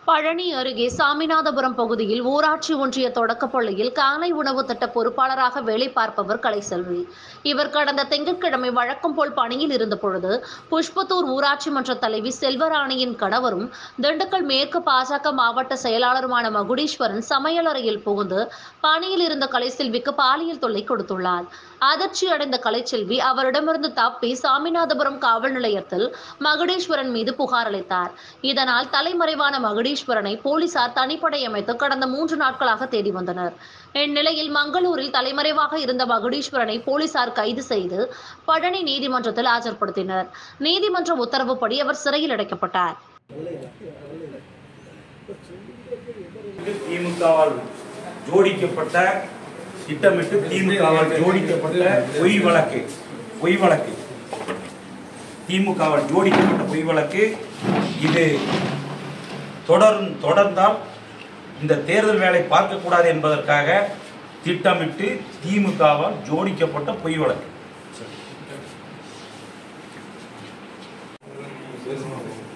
பழனி அருகே சாமிநாதபுரம் பகுதியில் ஊராட்சி ஒன்றிய தொடக்கப்பள்ளியில் காலை உணவு திட்ட பொறுப்பாளராக வேலை பார்ப்பவர் கலைசெல்வி இவர் கடந்த திங்கட்கிழமை வழக்கம் போல் பணியில் இருந்த பொழுது புஷ்பத்தூர் ஊராட்சி மன்ற தலைவி செல்வராணியின் கணவரும் திண்டுக்கல் மேற்கு பாஜக மாவட்ட செயலாளருமான மகுடீஸ்வரன் சமையலறையில் புகுந்து பணியில் இருந்த கலைசெல்விக்கு பாலியல் தொல்லை கொடுத்துள்ளார் அதிர்ச்சி அடைந்த கலைச்செல்வி அவரிடமிருந்து தப்பி சாமிநாதபுரம் காவல் நிலையத்தில் மகுடீஸ்வரன் மீது புகார் அளித்தார் இதனால் தலைமறைவான மகுடீஸ்வரனை போலீசார் தனிப்படை அமைத்து கடந்த மூன்று நாட்களாக தேடி வந்தனர் இந்நிலையில் மங்களூரில் தலைமறைவாக இருந்த மகுடீஸ்வரனை போலீசார் கைது செய்து பழனி நீதிமன்றத்தில் ஆஜர்படுத்தினர் நீதிமன்ற உத்தரவுப்படி அவர் சிறையில் அடைக்கப்பட்டார் திமுகவால் ஜோடிக்கப்பட்ட திட்டமிட்டு திமுகவால் ஜோடிக்கப்பட்ட பொய் வழக்கு பொய் வழக்கு திமுகவால் ஜோடிக்கப்பட்ட பொய் வழக்கு இது தொடரும் தொடர்ந்தால் இந்த தேர்தல் வேலை பார்க்கக்கூடாது என்பதற்காக திட்டமிட்டு திமுகவால் ஜோடிக்கப்பட்ட பொய் வழக்கு